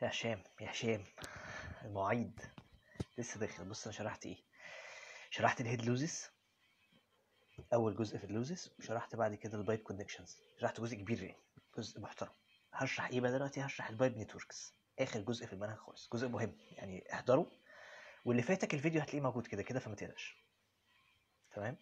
يا هشام يا هشام المواعيد لسه داخل بص انا شرحت ايه شرحت الهيد لوزز اول جزء في اللوزز وشرحت بعد كده البايب كونكشنز شرحت جزء كبير يعني جزء محترم هشرح ايه بقى دلوقتي هشرح البايب نتوركس اخر جزء في المنهج خالص جزء مهم يعني احضره واللي فاتك الفيديو هتلاقيه موجود كده كده فما تقلقش تمام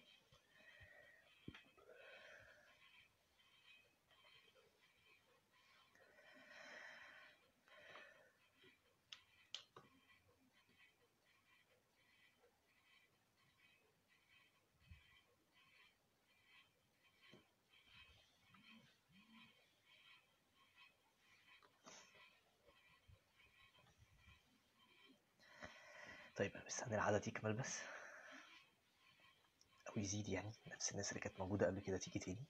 طيب استنى العدد يكمل بس او يزيد يعني نفس الناس اللي كانت موجوده قبل كده تيجي تاني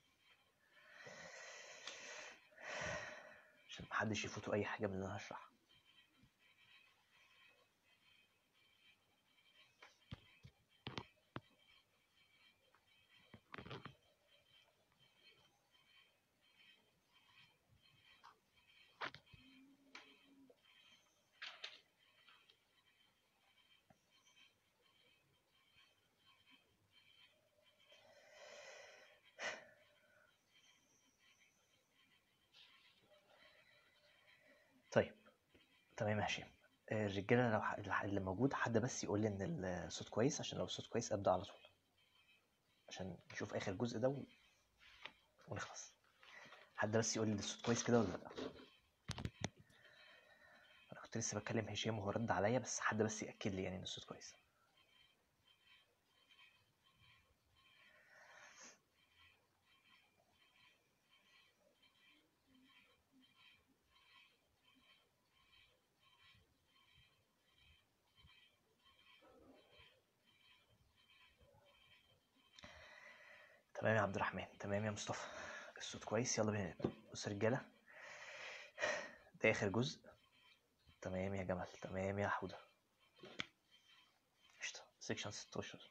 عشان محدش يفوتوا اي حاجه من اللي انا هشرحها طيب تمام يا هشام آه، الرجاله لو ح- اللي موجود حد بس يقول لي ان الصوت كويس عشان لو الصوت كويس ابدا على طول عشان نشوف اخر جزء ده و... ونخلص حد بس يقول لي الصوت كويس كده ولا لا انا كنت لسه بكلم هشام وهو رد عليا بس حد بس ياكد لي يعني ان الصوت كويس تمام يا عبد الرحمن تمام يا مصطفى الصوت كويس يلا بينا نبدا بص يا رجاله ده اخر جزء تمام يا جمال تمام يا حوده قشطه سيكشن 16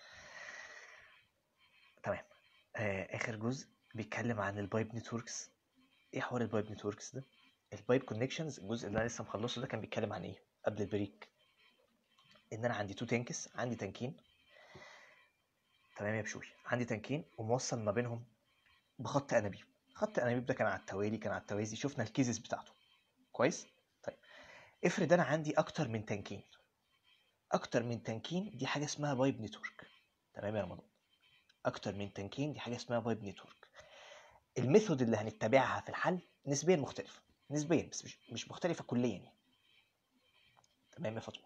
تمام آه اخر جزء بيتكلم عن البايب نتوركس ايه حوار البايب نتوركس ده البايب كونكشنز الجزء اللي انا لسه مخلصه ده كان بيتكلم عن ايه قبل البريك ان انا عندي تو تانكس عندي تانكين تمام يا بشوي عندي تانكين وموصل ما بينهم بخط انابيب خط انابيب ده كان على التوالي كان على التوازي شفنا الكيزز بتاعته كويس طيب افرض انا عندي اكتر من تانكين اكتر من تانكين دي حاجه اسمها بايب نتورك تمام يا رمضان اكتر من تانكين دي حاجه اسمها بايب نتورك الميثود اللي هنتبعها في الحل نسبيا مختلفه نسبيا بس مش مش مختلفه كليا يعني تمام يا فاطمه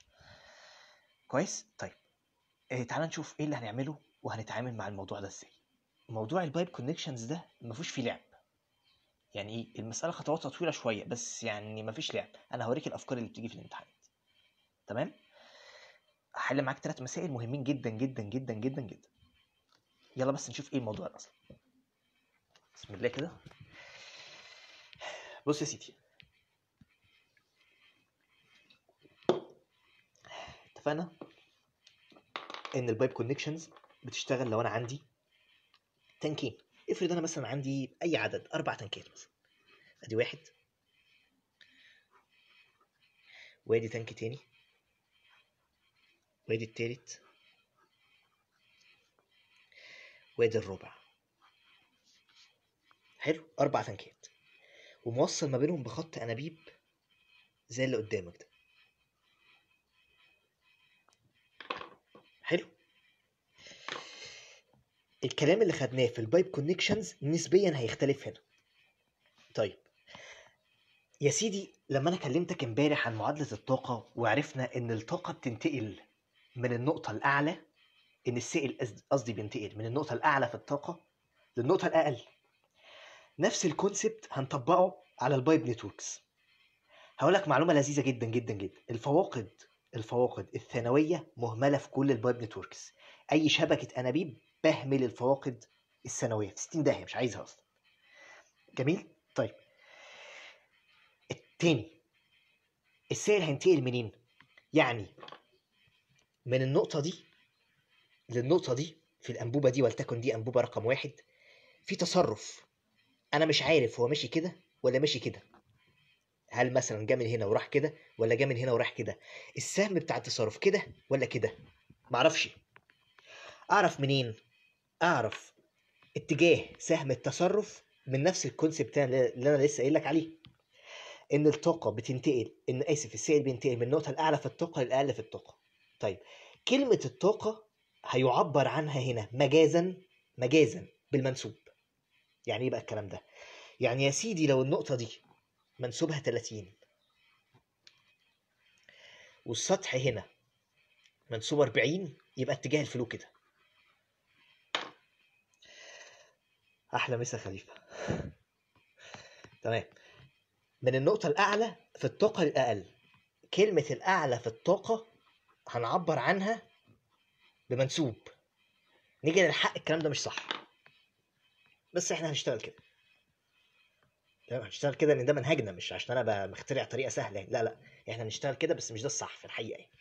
كويس طيب إيه تعال نشوف ايه اللي هنعمله وهنتعامل مع الموضوع ده ازاي موضوع البايب كونكشنز ده ما فيهوش فيه لعب يعني ايه المساله خطواتها طويله شويه بس يعني ما فيش لعب انا هوريك الافكار اللي بتيجي في الامتحانات تمام هحل معاك ثلاث مسائل مهمين جدا جدا جدا جدا جدا يلا بس نشوف ايه الموضوع الاصل بسم الله كده بص يا سيدي اتفقنا ان البايب كونكشنز بتشتغل لو انا عندي تنكين افرض انا مثلا عندي اي عدد اربع تنكات مثلا ادي واحد وادي تانك تاني وادي التالت وادي الرابع حلو اربع تنكات وموصل ما بينهم بخط انابيب زي اللي قدامك ده حلو الكلام اللي خدناه في البايب كونكشنز نسبيا هيختلف هنا طيب يا سيدي لما انا كلمتك امبارح عن معادله الطاقه وعرفنا ان الطاقه بتنتقل من النقطه الاعلى ان السائل قصد- قصدي بينتقل من النقطه الاعلى في الطاقه للنقطه الاقل نفس الكونسبت هنطبقه على البايب نتوركس هقول لك معلومه لذيذه جدا جدا جدا الفواقد الفواقد الثانويه مهمله في كل البايب نتوركس اي شبكه انابيب بهمل الفواقد الثانويه في 60 داهيه مش عايزها اصلا جميل طيب التاني السائل هينتقل منين يعني من النقطه دي للنقطه دي في الانبوبه دي ولتكن دي انبوبه رقم واحد في تصرف انا مش عارف هو ماشي كده ولا ماشي كده هل مثلا جه من هنا وراح كده ولا جه من هنا وراح كده السهم بتاع التصرف كده ولا كده معرفش اعرف منين اعرف اتجاه سهم التصرف من نفس الكونسيبت اللي انا لسه قايل لك عليه ان الطاقه بتنتقل ان اسف السائل بينتقل من النقطه الاعلى في الطاقه للاقل في الطاقه طيب كلمه الطاقه هيعبر عنها هنا مجازا مجازا بالمنسوب يعني ايه بقى الكلام ده يعني يا سيدي لو النقطه دي منسوبها 30 والسطح هنا منسوب 40 يبقى اتجاه الفلو كده احلى مسا خليفه تمام من النقطه الاعلى في الطاقه للاقل كلمه الاعلى في الطاقه هنعبر عنها بمنسوب نيجي للحق الكلام ده مش صح بس احنا هنشتغل كده تمام هنشتغل كده لان ده منهجنا مش عشان انا بقى مخترع طريقه سهله يعني. لا لا احنا هنشتغل كده بس مش ده الصح في الحقيقه يعني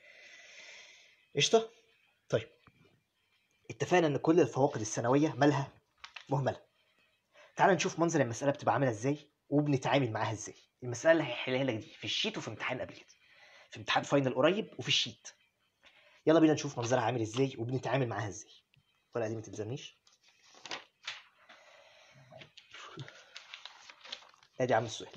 قشطه طيب اتفقنا ان كل الفواقد السنويه مالها مهمله تعال نشوف منظر المساله بتبقى عامله ازاي وبنتعامل معاها ازاي المساله اللي هيحلها لك دي في الشيت وفي امتحان قبل كده في امتحان فاينل قريب وفي الشيت يلا بينا نشوف منظرها عامل ازاي وبنتعامل معاها ازاي الورقه دي ما تلزمنيش ادي عامل السؤال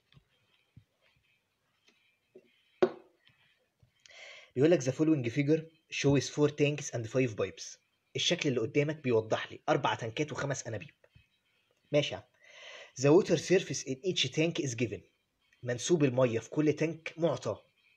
بيقول لك the following figure shows four tanks and five pipes الشكل اللي قدامك بيوضح لي اربع تنكات وخمس انابيب ماشي يا عم the water surface in each tank is given منسوب الميه في كل تانك معطى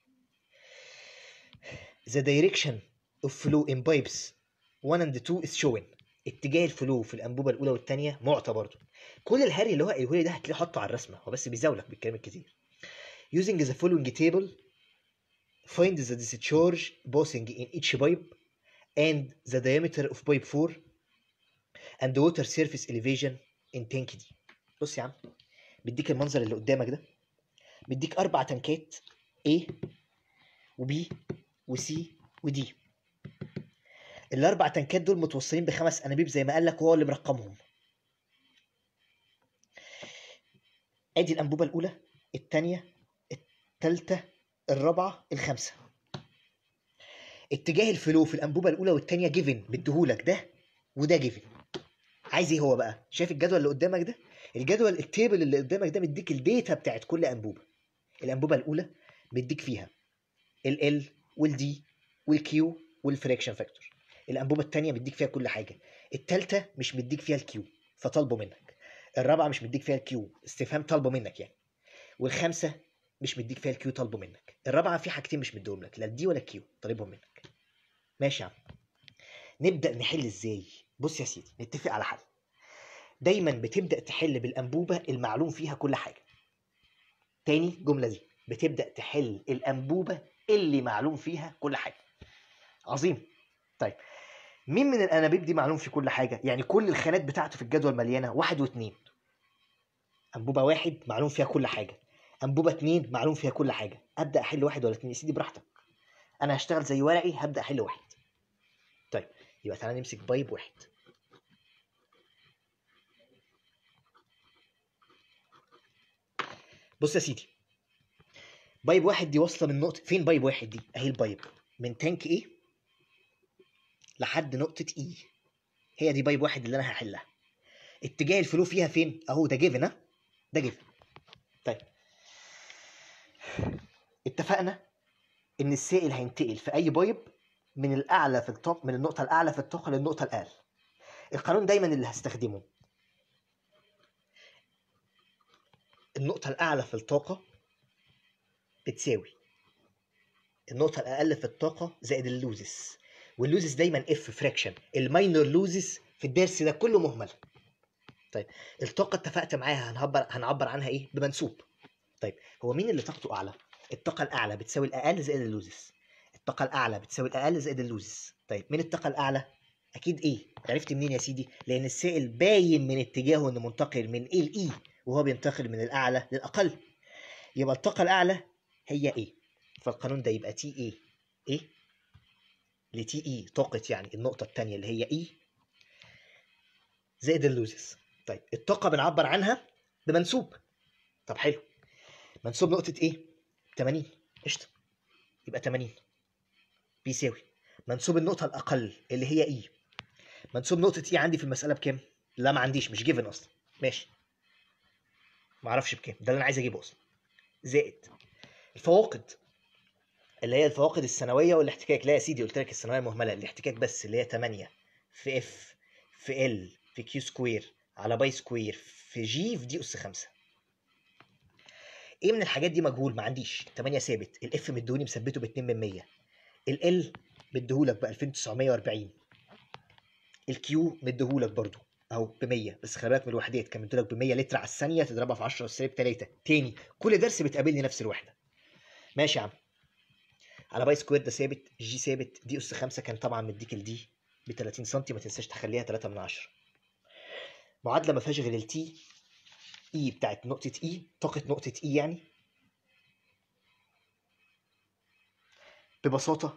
the direction of flow in pipes 1 and 2 is shown اتجاه الفلو في الانبوبه الاولى والثانيه معطى برضه كل الهري اللي هو قايله لي ده هتلاقيه حاطه على الرسمه هو بس بيزاولك بالكلام الكتير using the following table find the discharge passing in each pipe and the diameter of pipe 4 and the water surface elevation in tank دي بص يا عم بيديك المنظر اللي قدامك ده بيديك اربع تنكات A و B و C و D الاربع تنكات دول متوصلين بخمس انابيب زي ما قال لك وهو اللي مرقمهم ادي الانبوبه الاولى الثانيه الثالثه الرابعه الخامسه اتجاه الفلو في الانبوبه الاولى والثانيه جيفن مديهولك ده وده جيفن عايز ايه هو بقى شايف الجدول اللي قدامك ده الجدول التيبل اللي قدامك ده مديك الداتا بتاعت كل انبوبه الانبوبه الاولى مديك فيها ال ال والدي والكيو والفريكشن فاكتور الانبوبه الثانيه مديك فيها كل حاجه الثالثه مش مديك فيها الكيو فطالبه منك الرابعه مش مديك فيها الكيو استفهام طالبه منك يعني والخامسه مش مديك فيها الكيو طالبه منك الرابعه في حاجتين مش مديهم لك لا الدي ولا الكيو طالبهم منك ماشي يا عم نبدا نحل ازاي بص يا سيدي نتفق على حل دايما بتبدا تحل بالانبوبه المعلوم فيها كل حاجه تاني جمله دي بتبدا تحل الانبوبه اللي معلوم فيها كل حاجه عظيم طيب مين من الانابيب دي معلوم في كل حاجه يعني كل الخانات بتاعته في الجدول مليانه واحد واثنين انبوبه واحد معلوم فيها كل حاجه انبوبه اتنين معلوم فيها كل حاجه ابدا احل واحد ولا اتنين يا سيدي براحتك انا هشتغل زي ورقي هبدا احل واحد طيب يبقى تعالى نمسك بايب واحد بص يا سيدي بايب واحد دي واصله من نقطه فين بايب واحد دي اهي البايب من تانك ايه لحد نقطه اي هي دي بايب واحد اللي انا هحلها اتجاه الفلو فيها فين اهو ده جيفن ها ده جيفن طيب اتفقنا ان السائل هينتقل في اي بايب من الاعلى في الطاقه من النقطه الاعلى في الطاقه للنقطه الاقل القانون دايما اللي هستخدمه النقطه الاعلى في الطاقه بتساوي النقطه الاقل في الطاقه زائد اللوزس واللوزس دايما اف فراكشن الماينور لوزس في الدرس ده كله مهمل طيب الطاقه اتفقت معاها هنعبر هنعبر عنها ايه بمنسوب طيب هو مين اللي طاقته اعلى الطاقه الاعلى بتساوي الاقل زائد اللوزس الطاقه الاعلى بتساوي الاقل زائد اللوزس طيب مين الطاقه الاعلى اكيد ايه عرفت منين يا سيدي لان السائل باين من اتجاهه انه منتقل من ايه لاي وهو بينتقل من الاعلى للاقل يبقى الطاقه الاعلى هي ايه فالقانون ده يبقى تي ايه ايه لتي اي طاقه يعني النقطه الثانيه اللي هي اي زائد اللوزس طيب الطاقه بنعبر عنها بمنسوب طب حلو منسوب نقطه ايه 80 قشطه يبقى 80 بيساوي منسوب النقطه الاقل اللي هي اي منسوب نقطه اي عندي في المساله بكام لا ما عنديش مش جيفن اصلا ماشي ما اعرفش بكام ده اللي انا عايز اجيبه اصلا زائد الفواقد اللي هي الفواقد السنويه والاحتكاك لا يا سيدي قلت لك الثانويه مهمله الاحتكاك بس اللي هي 8 في اف في ال في كيو سكوير على باي سكوير في جي في دي اس 5 ايه من الحاجات دي مجهول ما عنديش 8 ثابت الاف مديهوني مثبته ب 2 من 100 ال مديهولك ب 2940 الكيو مديهولك برضو اهو ب 100 بس خلي بالك من الوحدات كان مديهولك ب 100 لتر على الثانيه تضربها في 10 سالب 3 تاني كل درس بتقابلني نفس الوحده ماشي يا عم على باي سكوير ده ثابت جي ثابت دي اس 5 كان طبعا مديك الدي ب 30 سم ما تنساش تخليها 3 من 10 معادله ما فيهاش غير التي اي بتاعت نقطه اي طاقه نقطه اي يعني ببساطه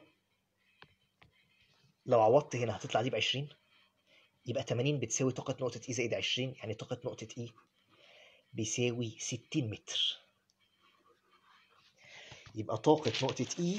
لو عوضت هنا هتطلع دي ب 20 يبقى 80 بتساوي طاقه نقطه اي زائد 20 يعني طاقه نقطه اي بيساوي 60 متر يبقى طاقه نقطه اي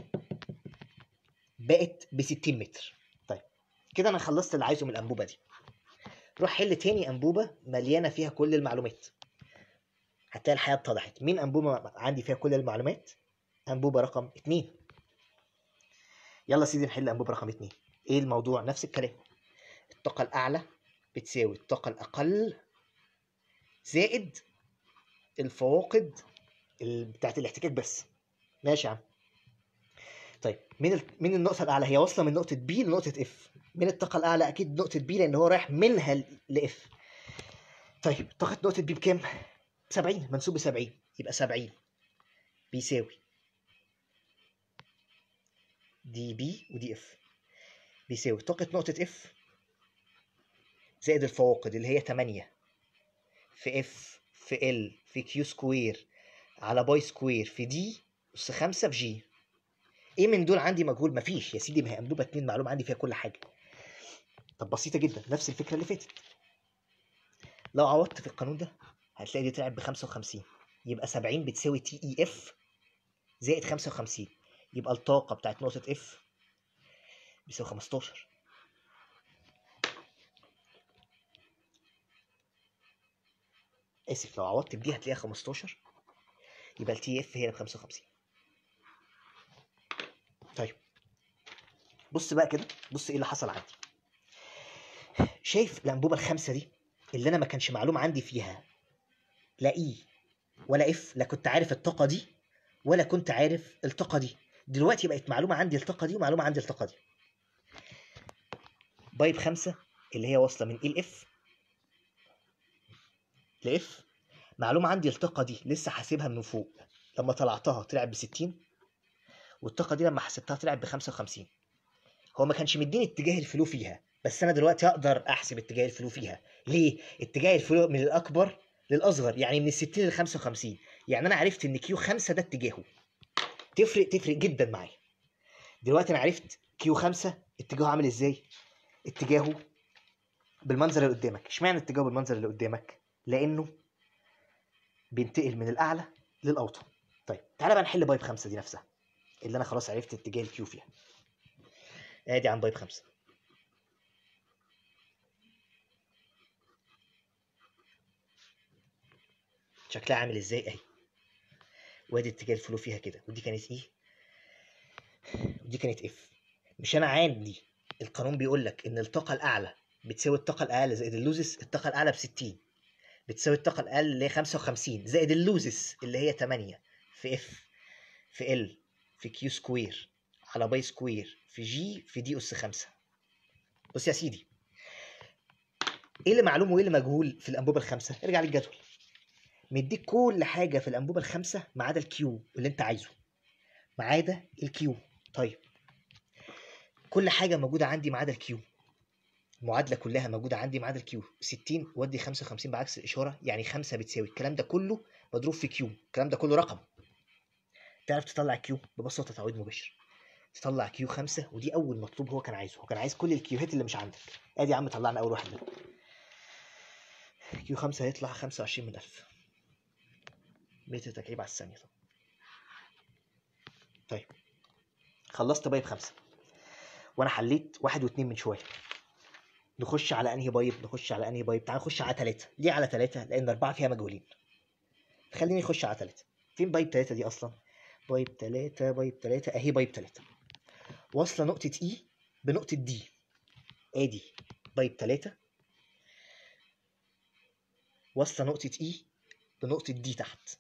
بقت ب 60 متر طيب كده انا خلصت اللي عايزه من الانبوبه دي روح حل تاني انبوبه مليانه فيها كل المعلومات هتلاقي الحياه اتضحت مين انبوبه عندي فيها كل المعلومات انبوبه رقم 2 يلا يا سيدي نحل انبوبه رقم 2 ايه الموضوع نفس الكلام الطاقه الاعلى بتساوي الطاقه الاقل زائد الفواقد ال- بتاعت الاحتكاك بس ماشي يا عم طيب من ال... من النقطة الأعلى هي واصلة من نقطة بي لنقطة اف من الطاقة الأعلى أكيد نقطة بي لأن هو رايح منها لاف طيب طاقة نقطة بي بكام؟ 70 منسوب ب 70 يبقى 70 بيساوي دي بي ودي اف بيساوي طاقة نقطة اف زائد الفواقد اللي هي 8 في اف في ال في كيو سكوير على باي سكوير في دي أس 5 في جي ايه من دول عندي مجهول مفيش يا سيدي ما هي انبوبه اتنين معلومه عندي فيها كل حاجه طب بسيطه جدا نفس الفكره اللي فاتت لو عوضت في القانون ده هتلاقي دي طلعت ب 55 يبقى 70 بتساوي تي اي اف زائد 55 يبقى الطاقه بتاعت نقطه اف بيساوي 15 اسف لو عوضت بدي هتلاقيها 15 يبقى التي اف هي ب 55 طيب بص بقى كده بص ايه اللي حصل عندي شايف الانبوبه الخامسه دي اللي انا ما كانش معلوم عندي فيها لا اي ولا اف لا كنت عارف الطاقه دي ولا كنت عارف الطاقه دي دلوقتي بقت معلومه عندي الطاقه دي ومعلومه عندي الطاقه دي بايب خمسة اللي هي واصله من اي لاف لاف معلومه عندي الطاقه دي لسه حاسبها من فوق لما طلعتها طلعت ب 60 والطاقه دي لما حسبتها طلعت ب 55 هو ما كانش مديني اتجاه الفلو فيها بس انا دلوقتي اقدر احسب اتجاه الفلو فيها ليه اتجاه الفلو من الاكبر للاصغر يعني من ال 60 لل 55 يعني انا عرفت ان كيو 5 ده اتجاهه تفرق تفرق جدا معايا دلوقتي انا عرفت كيو 5 اتجاهه عامل ازاي اتجاهه بالمنظر اللي قدامك اشمعنى اتجاهه بالمنظر اللي قدامك لانه بينتقل من الاعلى للاوطى طيب تعالى بقى نحل بايب 5 دي نفسها اللي انا خلاص عرفت اتجاه الكيو فيها ادي عن بايب خمسة شكلها عامل ازاي اهي وادي اتجاه الفلو فيها كده ودي كانت ايه ودي كانت اف مش انا عندي القانون بيقول لك ان الطاقه الاعلى بتساوي الطاقه الاقل زائد اللوزس الطاقه الاعلى ب 60 بتساوي الطاقه الاقل اللي هي 55 زائد اللوزس اللي هي 8 في اف في ال في كيو سكوير على باي سكوير في جي في دي اس 5 بص يا سيدي ايه اللي معلوم وايه اللي مجهول في الانبوبه الخامسه ارجع للجدول مديك كل حاجه في الانبوبه الخامسه ما عدا الكيو اللي انت عايزه ما عدا الكيو طيب كل حاجه موجوده عندي ما عدا الكيو المعادله كلها موجوده عندي ما عدا الكيو 60 ودي 55 بعكس الاشاره يعني 5 بتساوي الكلام ده كله مضروب في كيو الكلام ده كله رقم تعرف تطلع كيو ببساطه تعويض مباشر تطلع كيو 5 ودي اول مطلوب هو كان عايزه هو كان عايز كل الكيوهات اللي مش عندك ادي يا عم طلعنا اول واحد منهم كيو 5 هيطلع 25 من 1000 متر تكعيب على الثانيه طب. طيب خلصت بايب خمسة وانا حليت واحد واتنين من شويه نخش على انهي بايب نخش على انهي بايب تعال نخش على ثلاثة ليه على ثلاثة لان اربعة فيها مجهولين خليني نخش على ثلاثة فين بايب ثلاثة دي اصلا بايب ثلاثة بايب ثلاثة اهي بايب ثلاثة واصلة نقطة اي بنقطة دي ادي بايب ثلاثة واصلة نقطة اي بنقطة دي تحت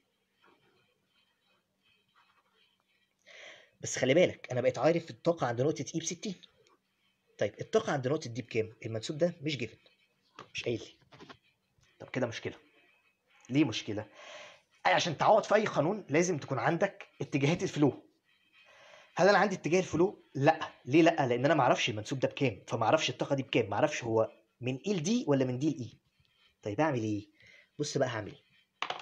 بس خلي بالك انا بقيت عارف الطاقة عند نقطة اي ب 60 طيب الطاقة عند نقطة دي بكام؟ المنسوب ده مش جيفن مش قايل لي طب كده مشكلة ليه مشكلة؟ أي عشان تعوض في أي قانون لازم تكون عندك اتجاهات الفلو هل أنا عندي اتجاه الفلو؟ لا ليه لا؟ لأن أنا معرفش المنسوب ده بكام فمعرفش الطاقة دي بكام معرفش هو من إي لدي ولا من دي لإي طيب أعمل إيه؟ بص بقى هعمل إيه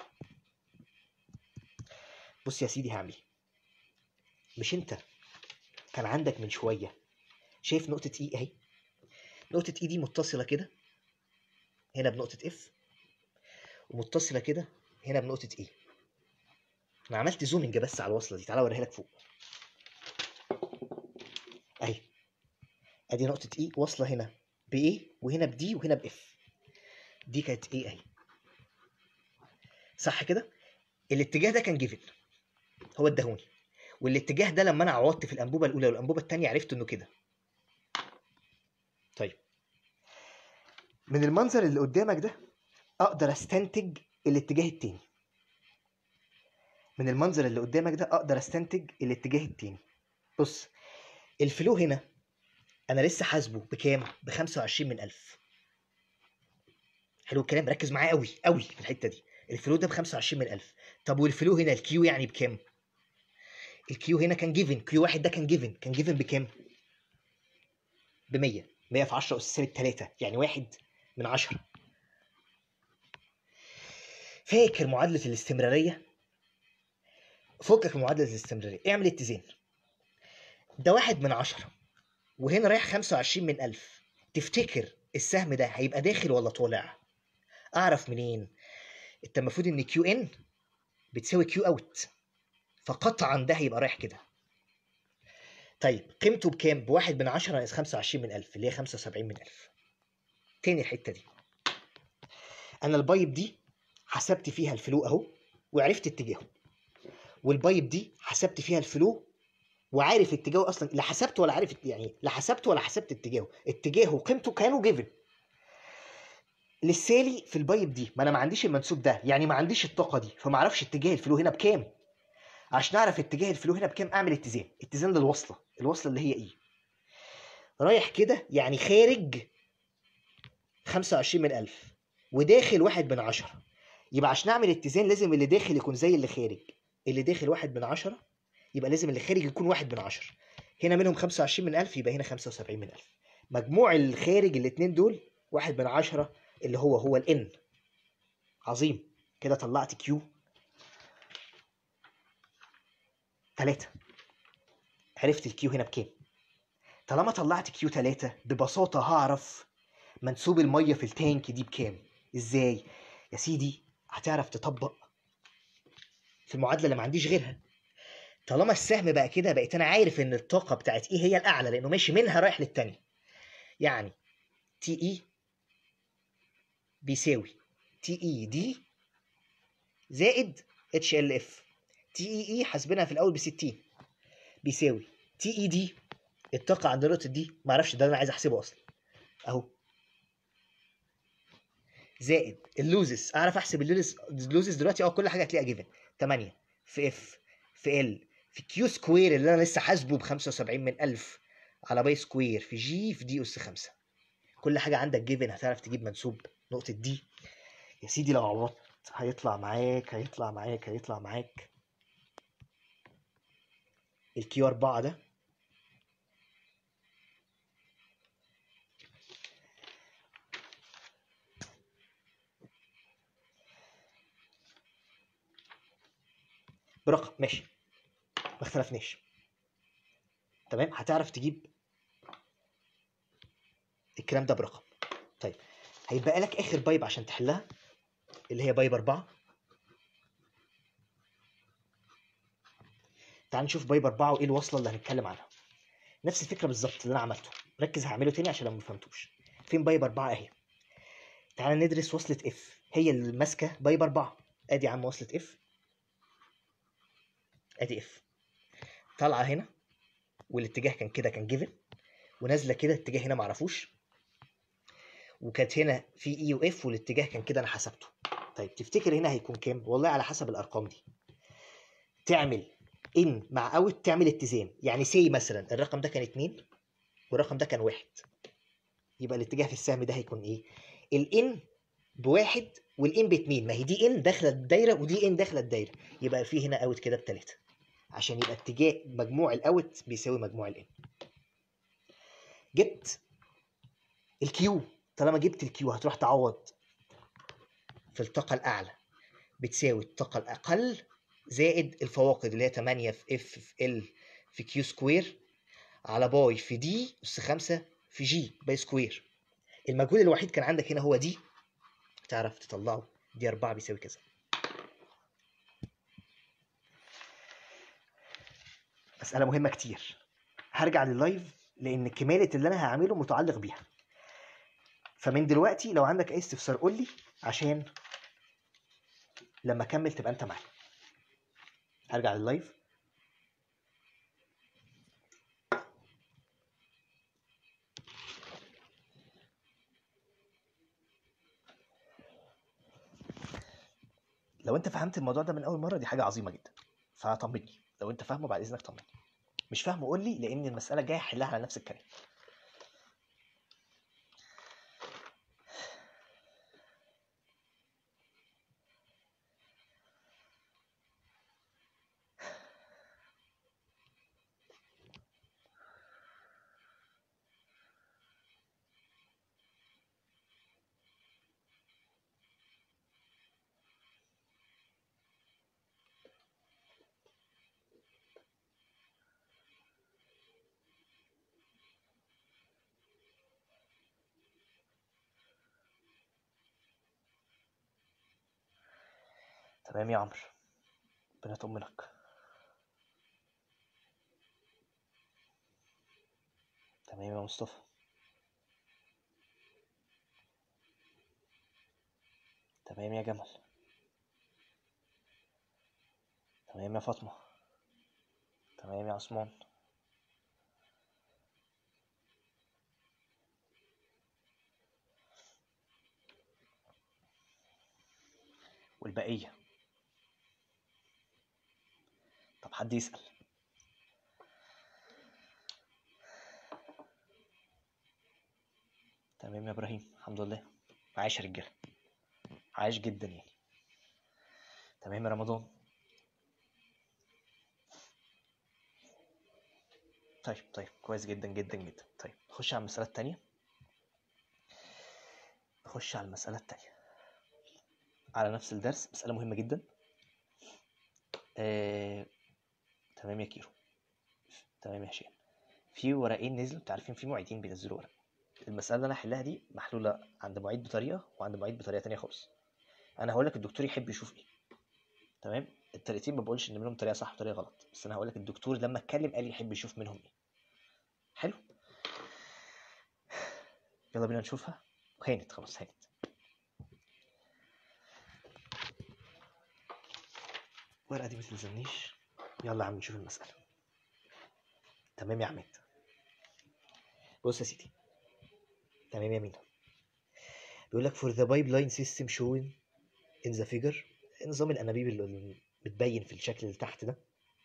بص يا سيدي هعمل إيه مش أنت كان عندك من شوية شايف نقطة اي اهي نقطة اي دي متصلة كده هنا بنقطة اف ومتصلة كده هنا بنقطة اي انا عملت زومنج بس على الوصلة دي تعالى اوريها لك فوق اهي ادي نقطة اي واصلة هنا ب A وهنا ب D وهنا ب F دي كانت ايه اهي صح كده الاتجاه ده كان جيفن هو اداهوني والاتجاه ده لما انا عوضت في الانبوبه الاولى والانبوبه الثانيه عرفت انه كده طيب من المنظر اللي قدامك ده اقدر استنتج الاتجاه التاني من المنظر اللي قدامك ده اقدر استنتج الاتجاه التاني بص الفلو هنا انا لسه حاسبه بكام ب 25 من 1000 حلو الكلام ركز معايا قوي قوي في الحته دي الفلو ده ب 25 من 1000 طب والفلو هنا الكيو يعني بكام الكيو هنا كان جيفن كيو واحد ده كان جيفن كان جيفن بكام ب 100 100 في 10 اس سالب 3 يعني واحد من 10 فاكر معادله الاستمراريه فكك من معادله الاستمراريه اعمل اتزان ده واحد من 10 وهنا رايح 25 من 1000 تفتكر السهم ده هيبقى داخل ولا طالع اعرف منين انت المفروض ان كيو ان بتساوي كيو اوت فقطعا ده هيبقى رايح كده طيب قيمته بكام بواحد من عشرة ناقص 25 من 1000 اللي هي 75 من 1000 تاني الحته دي انا البايب دي حسبت فيها الفلو اهو وعرفت اتجاهه والبايب دي حسبت فيها الفلو وعارف اتجاهه اصلا لا حسبت ولا عارف يعني لا حسبت ولا حسبت اتجاهه اتجاهه وقيمته كانوا جيفن للسالي في البايب دي ما انا ما عنديش المنسوب ده يعني ما عنديش الطاقه دي فما اعرفش اتجاه الفلو هنا بكام عشان اعرف اتجاه الفلو هنا بكام اعمل اتزان اتزان للوصله الوصله اللي هي ايه رايح كده يعني خارج 25 من 1000 وداخل واحد من عشرة يبقى عشان اعمل اتزان لازم اللي داخل يكون زي اللي خارج اللي داخل واحد من عشرة يبقى لازم اللي خارج يكون واحد من عشرة هنا منهم 25 من 1000 يبقى هنا 75 من 1000 مجموع الخارج الاتنين دول واحد من عشرة اللي هو هو الان عظيم كده طلعت كيو 3 عرفت الكيو هنا بكام طالما طلعت كيو 3 ببساطة هعرف منسوب المية في التانك دي بكام ازاي يا سيدي هتعرف تطبق في المعادلة اللي ما عنديش غيرها طالما السهم بقى كده بقيت انا عارف ان الطاقة بتاعت ايه هي الاعلى لانه ماشي منها رايح للتانية يعني تي اي بيساوي تي اي دي زائد اتش ال اف تي اي اي حاسبينها في الاول ب 60 بيساوي تي اي دي الطاقة عند النقطة دي معرفش ده انا عايز احسبه اصلا اهو زائد اللوزس اعرف احسب اللوزس اللوزس دلوقتي اه كل حاجه هتلاقيها جيفن 8 في اف في ال في كيو سكوير اللي انا لسه حاسبه ب 75 من 1000 على باي سكوير في جي في دي اس 5 كل حاجه عندك جيفن هتعرف تجيب منسوب نقطه دي يا سيدي لو عوضت هيطلع معاك هيطلع معاك هيطلع معاك الكيو 4 ده برقم ماشي ما اختلفناش تمام هتعرف تجيب الكلام ده برقم طيب هيبقى لك اخر بايب عشان تحلها اللي هي بايب 4 تعال نشوف بايب 4 وايه الوصله اللي هنتكلم عنها نفس الفكره بالظبط اللي انا عملته ركز هعمله تاني عشان لو ما فهمتوش فين بايب 4 اهي تعال ندرس وصله اف هي اللي ماسكه بايب 4 ادي يا عم وصله اف ادي اف طالعه هنا والاتجاه كان كده كان جيفن ونازله كده اتجاه هنا معرفوش وكانت هنا في اي واف والاتجاه كان كده انا حسبته طيب تفتكر هنا هيكون كام والله على حسب الارقام دي تعمل ان مع اوت تعمل اتزان يعني سي مثلا الرقم ده كان 2 والرقم ده كان واحد يبقى الاتجاه في السهم ده هيكون ايه الان بواحد والان باتنين ما هي دي ان داخله الدايره ودي ان داخله الدايره يبقى في هنا اوت كده بتلاته عشان يبقى اتجاه مجموع الاوت بيساوي مجموع الان جبت الكيو طالما جبت الكيو هتروح تعوض في الطاقه الاعلى بتساوي الطاقه الاقل زائد الفواقد اللي هي 8 في اف في ال في كيو سكوير على باي في دي اس 5 في جي باي سكوير المجهول الوحيد كان عندك هنا هو دي تعرف تطلعه دي 4 بيساوي كذا مسألة مهمة كتير هرجع لللايف لأن كمالة اللي أنا هعمله متعلق بيها فمن دلوقتي لو عندك أي استفسار قول لي عشان لما أكمل تبقى أنت معايا هرجع لللايف لو انت فهمت الموضوع ده من اول مره دي حاجه عظيمه جدا فطمني لو انت فاهمه بعد اذنك طمني مش فاهمه قول لي لان المساله جايه احلها على نفس الكلام تمام يا عمرو ربنا يطمنك تمام يا مصطفى تمام يا جمل تمام يا فاطمة تمام يا عثمان والبقية طب حد يسأل تمام يا ابراهيم الحمد لله عايش يا رجاله عايش جدا يعني تمام يا رمضان طيب طيب كويس جدا جدا جدا طيب نخش على المسألة التانية نخش على المسألة التانية على نفس الدرس مسألة مهمة جدا آه... تمام يا كيرو تمام يا هشام في ورقين نزلوا انتوا عارفين في معيدين بينزلوا ورق المسألة اللي أنا هحلها دي محلولة عند معيد بطريقة وعند معيد بطريقة تانية خالص أنا هقول لك الدكتور يحب يشوف إيه تمام الطريقتين ما بقولش إن منهم طريقة صح وطريقة غلط بس أنا هقول لك الدكتور لما اتكلم قال يحب يشوف منهم إيه حلو يلا بينا نشوفها هانت خلاص هانت الورقة دي ما تلزمنيش يلا يا عم نشوف المسألة تمام يا عماد بص يا سيدي تمام يا مينا بيقول لك for the pipeline system shown in the figure نظام الانابيب اللي متبين في الشكل اللي تحت ده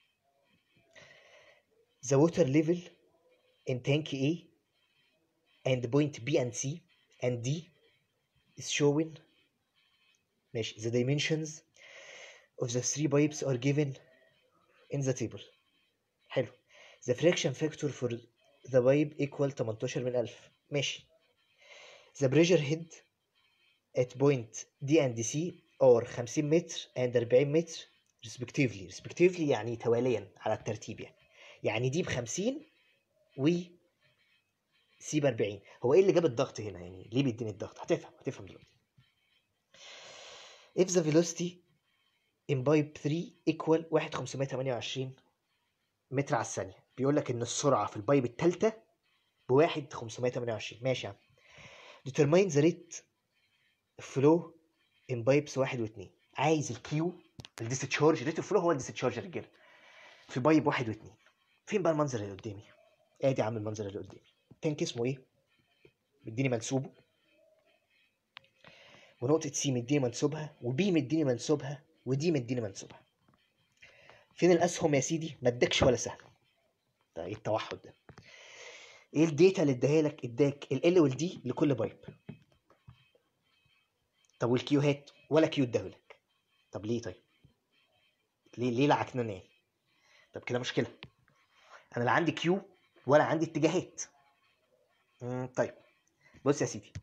the water level in tank A and point B and C and D is shown ماشي the dimensions of the three pipes are given in the table حلو the fraction factor for the pipe equal 18 من 1000 ماشي the pressure head at point D and C are 50 متر and 40 متر respectively respectively يعني تواليا على الترتيب يعني يعني دي ب 50 و سي ب 40 هو ايه اللي جاب الضغط هنا يعني ليه بيديني الضغط هتفهم هتفهم دلوقتي if the velocity in pipe 3 equal 1528 متر على الثانيه بيقول لك ان السرعه في البايب الثالثه بواحد 528 ماشي يا عم determine the rate flow in pipes واحد واثنين عايز الكيو الديستشارج ريت الفلو هو الديستشارج يا رجاله في بايب واحد واثنين فين بقى المنظر اللي قدامي ادي يا عم المنظر اللي قدامي تانك اسمه ايه مديني منسوبه ونقطة سي مديني منسوبها وبي مديني منسوبها ودي مديني منسوبها فين الأسهم يا سيدي ما ادكش ولا سهم ده ايه التوحد ده ايه الداتا اللي اداها لك اداك ال والدي لكل بايب طب والكيوهات ولا كيو اداهولك طب ليه طيب ليه ليه لعكننا يعني طب كده مشكله انا لا عندي كيو ولا عندي اتجاهات مم، طيب بص يا سيدي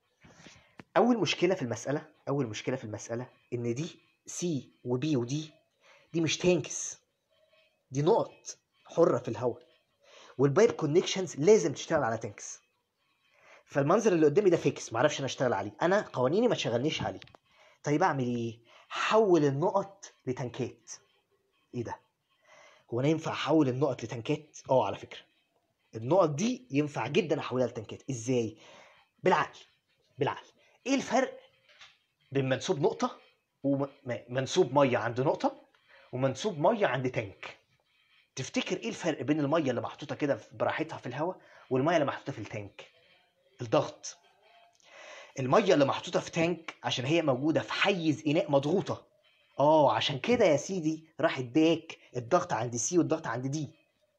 اول مشكله في المساله اول مشكله في المساله ان دي سي وبي ودي دي مش تانكس دي نقط حره في الهواء والبايب كونكشنز لازم تشتغل على تانكس فالمنظر اللي قدامي ده فيكس معرفش انا اشتغل عليه انا قوانيني ما تشغلنيش عليه طيب اعمل ايه حول النقط لتنكات ايه ده هو انا ينفع احول النقط لتنكات اه على فكره النقط دي ينفع جدا احولها لتنكات ازاي بالعقل بالعقل ايه الفرق بين منسوب نقطه ومنسوب ميه عند نقطه ومنسوب ميه عند تانك تفتكر ايه الفرق بين الميه اللي محطوطه كده براحتها في الهواء والميه اللي محطوطه في التانك الضغط الميه اللي محطوطه في تانك عشان هي موجوده في حيز اناء مضغوطه اه عشان كده يا سيدي راح اداك الضغط عند سي والضغط عند دي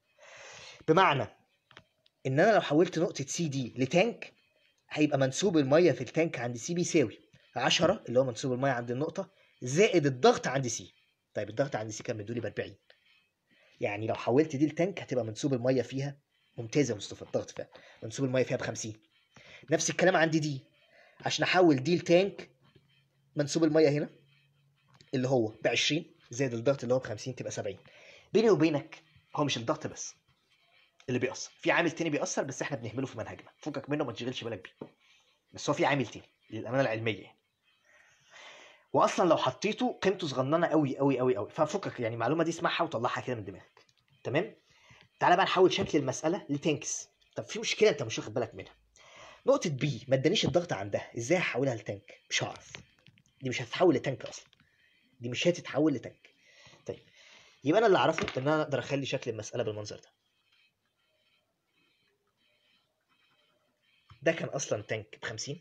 بمعنى ان انا لو حولت نقطه سي دي لتانك هيبقى منسوب الميه في التانك عند سي بيساوي 10 اللي هو منسوب الميه عند النقطه زائد الضغط عند سي طيب الضغط عند سي كان مدولي ب 40 يعني لو حولت دي لتانك هتبقى منسوب الميه فيها ممتازه يا مصطفى الضغط فيها منسوب الميه فيها ب 50 نفس الكلام عند دي عشان احول دي لتانك منسوب الميه هنا اللي هو ب 20 زائد الضغط اللي هو ب 50 تبقى 70 بيني وبينك هو مش الضغط بس اللي بيأثر في عامل تاني بيأثر بس احنا بنهمله في منهجنا فكك منه ما تشغلش بالك بيه بس هو في عامل تاني للامانه العلميه يعني واصلا لو حطيته قيمته صغننه قوي قوي قوي قوي ففكك يعني المعلومه دي اسمعها وطلعها كده من دماغك تمام تعالى بقى نحول شكل المساله لتانكس طب في مشكله انت مش واخد بالك منها نقطه بي ما ادانيش الضغط عندها ازاي هحولها لتانك مش هعرف دي مش هتتحول لتانك اصلا دي مش هتتحول لتانك طيب يبقى انا اللي اعرفه ان انا اقدر اخلي شكل المساله بالمنظر ده ده كان اصلا تانك ب 50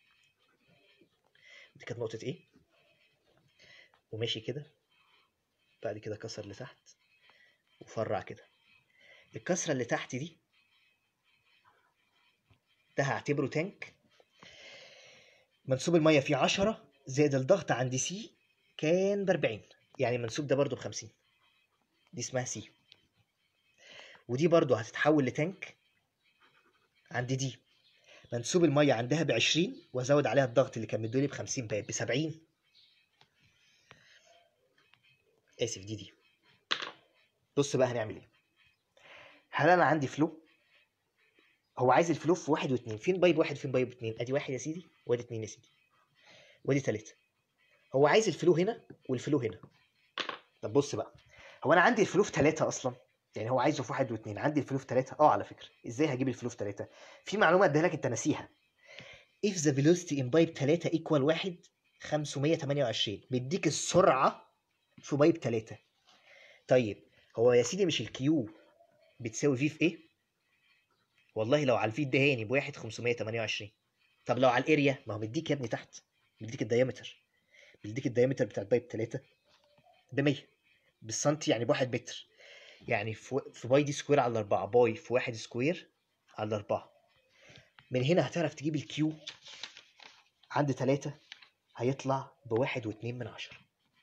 دي كانت نقطه ايه وماشي كده بعد كده كسر لتحت وفرع كده الكسره اللي تحت دي ده هعتبره تانك منسوب الميه فيه 10 زائد الضغط عند سي كان ب 40 يعني المنسوب ده برضو ب 50 دي اسمها سي ودي برضو هتتحول لتانك عند دي منسوب الميه عندها ب 20 وازود عليها الضغط اللي كان مدولي ب 50 بقت ب 70 اسف دي دي بص بقى هنعمل ايه هل انا عندي فلو هو عايز الفلو في واحد واثنين فين بايب واحد فين بايب اتنين ادي واحد يا سيدي وادي اتنين يا سيدي وادي تلاته هو عايز الفلو هنا والفلو هنا طب بص بقى هو انا عندي الفلو في تلاته اصلا يعني هو عايزه في واحد واثنين عندي الفلو في تلاته اه على فكره ازاي هجيب الفلو في تلاته في معلومه اديها لك انت ناسيها if the velocity in pipe 3 equal 1 528 مديك السرعه في بايب 3 طيب هو يا سيدي مش الكيو بتساوي في في ايه والله لو على الفي ادهاني بواحد 528 طب لو على الاريا ما هو مديك يا ابني تحت مديك الديامتر مديك الديامتر بتاع البايب 3 ب 100 بالسنتي يعني بواحد متر يعني في في باي دي سكوير على 4 باي في واحد سكوير على 4 من هنا هتعرف تجيب الكيو عند 3 هيطلع بواحد واتنين من عشرة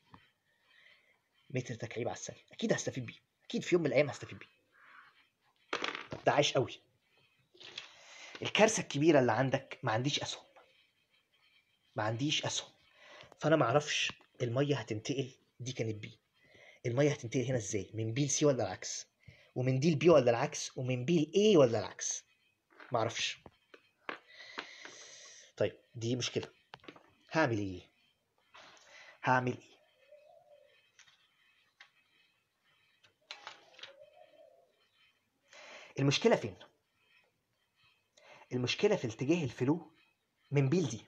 متر تكعيب على الثانية أكيد هستفيد بيه أكيد في يوم من الأيام هستفيد بيه ده عايش قوي الكارثة الكبيرة اللي عندك ما عنديش أسهم ما عنديش أسهم فأنا ما أعرفش المية هتنتقل دي كانت بي المية هتنتقل هنا إزاي من بي لسي ولا العكس ومن دي لبي ولا العكس ومن بي لإيه ولا العكس ما أعرفش طيب دي مشكلة هعمل إيه هعمل إيه المشكله فين المشكله في اتجاه الفلو من بي لدي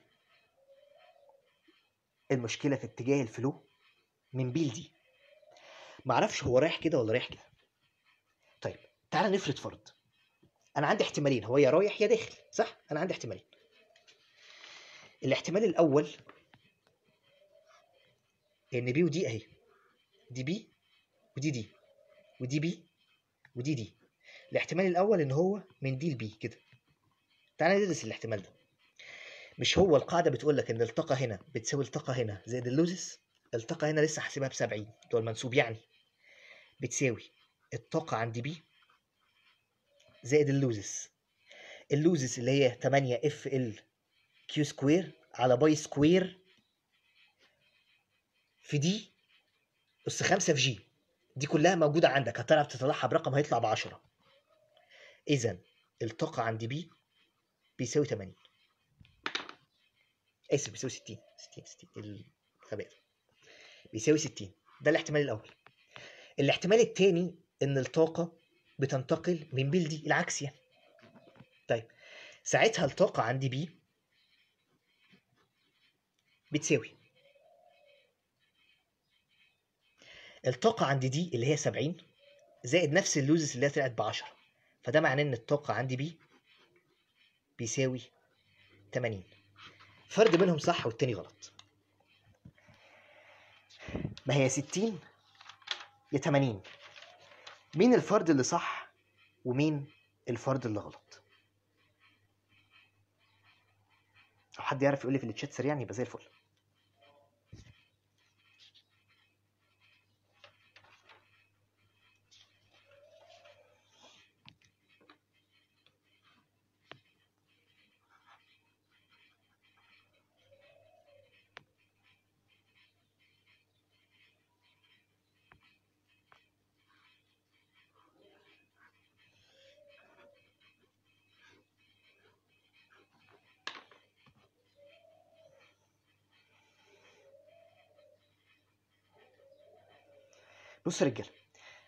المشكله في اتجاه الفلو من بي لدي معرفش هو رايح كده ولا رايح كده طيب تعال نفرض فرض انا عندي احتمالين هو يا رايح يا داخل صح انا عندي احتمالين الاحتمال الاول ان بي ودي اهي دي بي ودي دي ودي بي ودي دي الاحتمال الاول ان هو من دي لبي كده تعالى ندرس الاحتمال ده مش هو القاعده بتقول لك ان الطاقه هنا بتساوي الطاقه هنا زائد اللوزس الطاقه هنا لسه حاسبها ب 70 بتوع المنسوب يعني بتساوي الطاقه عند بي زائد اللوزس اللوزس اللي هي 8 اف ال كيو سكوير على باي سكوير في دي اس 5 في جي دي كلها موجوده عندك هتعرف تطلعها برقم هيطلع ب 10 اذا الطاقه عند بي بيساوي 80 اسف بيساوي 60 60 60 الغباء بيساوي 60 ده الاحتمال الاول الاحتمال الثاني ان الطاقه بتنتقل من بي لدي العكس يعني طيب ساعتها الطاقه عندي بي بتساوي الطاقة عندي دي اللي هي 70 زائد نفس اللوزس اللي هي طلعت ب 10 فده معناه ان الطاقة عندي بي بيساوي 80 فرد منهم صح والتاني غلط ما هي 60 يا 80 مين الفرد اللي صح ومين الفرد اللي غلط لو حد يعرف يقول لي في الشات سريعا يبقى زي الفل بص يا رجاله